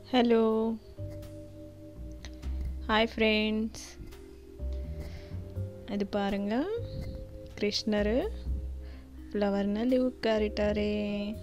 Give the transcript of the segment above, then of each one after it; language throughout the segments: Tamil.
ஹலோ ஹாய் ஃப்ரெண்ட்ஸ் அது பாருங்க கிருஷ்ணர் ஃப்ளவர்னால் உட்காரிட்டாரே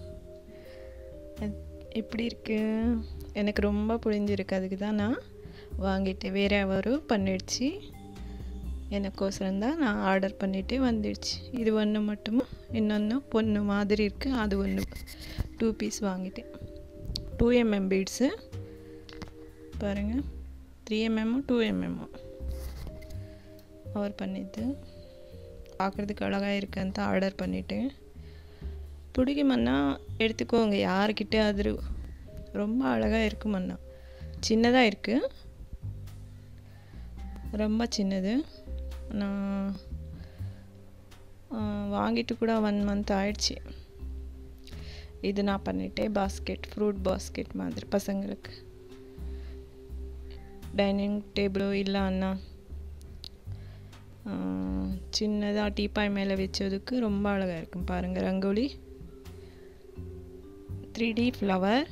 அது எப்படி இருக்கு எனக்கு ரொம்ப புரிஞ்சிருக்கு அதுக்கு தான் நான் வாங்கிட்டேன் வேற யாரும் பண்ணிடுச்சு எனக்கோசரம் தான் நான் ஆர்டர் பண்ணிட்டு வந்துடுச்சு இது ஒன்று மட்டுமா இன்னொன்று பொண்ணு மாதிரி இருக்குது அது ஒன்று டூ பீஸ் வாங்கிட்டேன் டூ எம்எம் பீட்ஸு பாருங்கள் த்ரீ எம்எம்மும் டூ எம்எம்மும் அவர் பண்ணிது பார்க்குறதுக்கு அழகாக இருக்குன்ட்டு ஆர்டர் பண்ணிட்டேன் பிடிக்குமண்ணா எடுத்துக்கோங்க யாருக்கிட்ட அது ரொம்ப அழகாக இருக்குமண்ணா சின்னதாக இருக்குது ரொம்ப சின்னது நான் வாங்கிட்டு கூட ஒன் மந்த் ஆயிடுச்சு இது நான் பண்ணிட்டேன் பாஸ்கெட் ஃப்ரூட் பாஸ்கெட் மாதிரி பசங்களுக்கு டைனிங் டேபிளோ இல்லை அண்ணா சின்னதாக டீப்பாய் மேலே வச்சதுக்கு ரொம்ப அழகாக இருக்கும் பாருங்கள் ரங்கோலி த்ரீ டி ஃப்ளவர்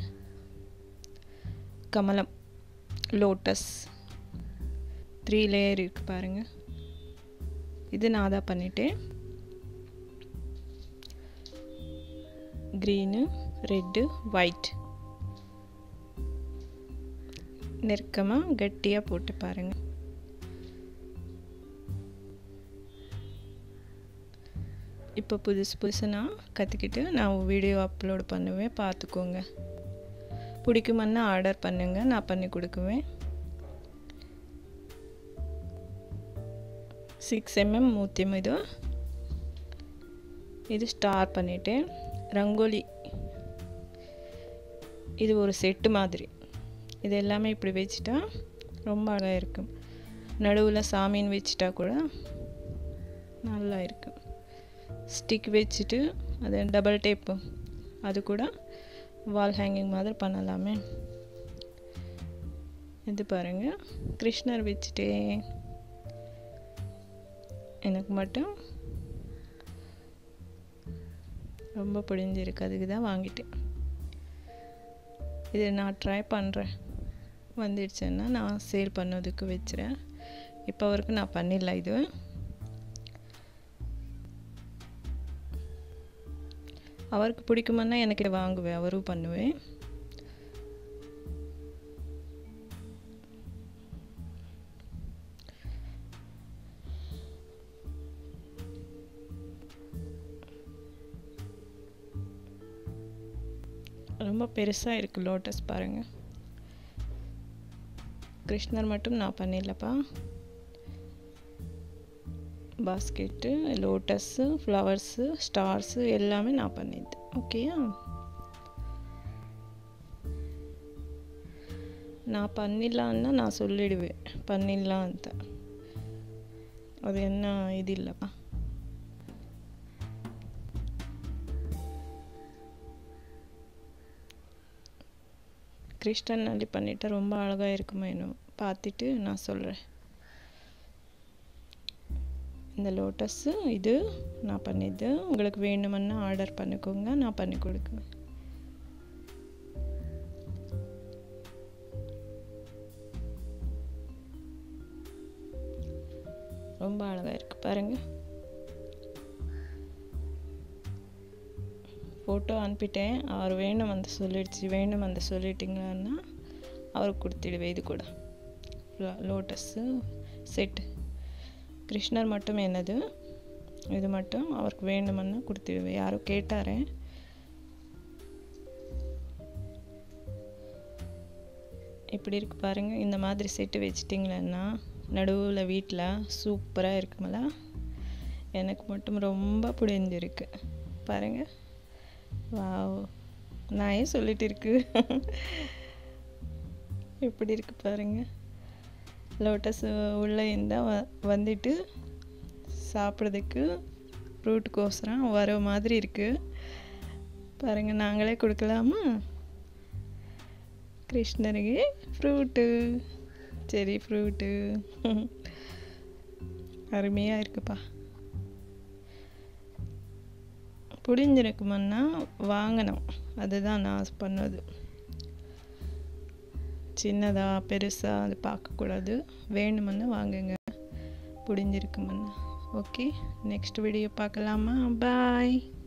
கமலம் லோட்டஸ் த்ரீ லேயர் இருக்குது பாருங்கள் இது நான் தான் பண்ணிட்டேன் க்ரீனு ரெட்டு ஒயிட் நெருக்கமாக கட்டியாக போட்டு பாருங்கள் இப்போ புதுசு புதுசு நான் கற்றுக்கிட்டு நான் வீடியோ அப்லோட் பண்ணுவேன் பார்த்துக்கோங்க பிடிக்குமன்னா ஆர்டர் பண்ணுங்க நான் பண்ணி கொடுக்குவேன் சிக்ஸ் எம்எம் மூத்தியம் இது இது ஸ்டார் பண்ணிட்டேன் ரங்கோலி இது ஒரு செட்டு மாதிரி இது எல்லாமே இப்படி வச்சுட்டா ரொம்ப அழகாக இருக்கும் நடுவில் சாமின்னு வச்சுட்டா கூட நல்லா இருக்கும் ஸ்டிக் வச்சுட்டு அது டபுள் டேப்பு அது கூட வால் ஹேங்கிங் மாதிரி பண்ணலாமே இது பாருங்கள் கிருஷ்ணர் வச்சுட்டே எனக்கு மட்டும் ரொம்ப பிடிஞ்சிருக்கு அதுக்கு தான் வாங்கிட்டேன் இது நான் ட்ரை பண்ணுறேன் வந்துடுச்சுன்னா நான் சேல் பண்ணதுக்கு வச்சுறேன் இப்போ வரைக்கும் நான் பண்ணிடல இது அவருக்கு பிடிக்குமான்னா எனக்கு வாங்குவேன் அவரும் பண்ணுவேன் ரொம்ப பெருசாக இருக்குது லோட்டஸ் பாருங்கள் கிருஷ்ணர் மட்டும் நான் பண்ணிடலப்பா பாஸ்கெட்டு லோட்டஸ்ஸு ஃப்ளவர்ஸு ஸ்டார்ஸு எல்லாமே நான் பண்ணிட்டேன் ஓகேயா நான் பண்ணிடலான்னா நான் சொல்லிடுவேன் பண்ணிடலான்ட்டு அது என்ன இது இல்லைப்பா கிறிஸ்டன் நல்லி பண்ணிட்டா ரொம்ப அழகாக இருக்குமா இன்னும் பார்த்துட்டு நான் சொல்கிறேன் இந்த லோட்டஸ்ஸு இது நான் பண்ணிது உங்களுக்கு வேணுமென்னா ஆர்டர் பண்ணிக்கோங்க நான் பண்ணி கொடுக்குவேன் ரொம்ப அழகாக இருக்குது பாருங்கள் ஃபோட்டோ அனுப்பிட்டேன் அவர் வேணும் வந்து சொல்லிடுச்சு வேணும் வந்து சொல்லிட்டீங்கன்னா அவருக்கு கொடுத்துடுவேன் இது கூட லோட்டஸ்ஸு செட்டு கிருஷ்ணர் மட்டும் என்னது இது மட்டும் அவருக்கு வேணுமென்னா கொடுத்துடுவேன் யாரும் கேட்டாரே இப்படி இருக்கு பாருங்கள் இந்த மாதிரி செட்டு வச்சிட்டிங்களன்னா நடுவில் வீட்டில் சூப்பராக இருக்குமில்ல எனக்கு மட்டும் ரொம்ப பிடிஞ்சிருக்கு பாருங்கள் வாவ் நான் ஏன் சொல்லிட்டு இருக்கு எப்படி இருக்கு பாருங்க லோட்டஸ் உள்ளே இருந்தால் வ வந்துட்டு சாப்பிட்றதுக்கு ஃப்ரூட்டுக்கோசரம் வர மாதிரி இருக்குது பாருங்கள் நாங்களே கொடுக்கலாமா கிருஷ்ணருக்கு ஃப்ரூட்டு சரி ஃப்ரூட்டு அருமையாக இருக்குப்பா புடிஞ்சிருக்குமன்னா வாங்கணும் அதுதான் நான் பண்ணது சின்னதாக பெருசாக அது பார்க்கக்கூடாது வேணுமென்னு வாங்குங்க புடிஞ்சிருக்குமென்னு ஓகே நெக்ஸ்ட் வீடியோ பார்க்கலாமா பாய்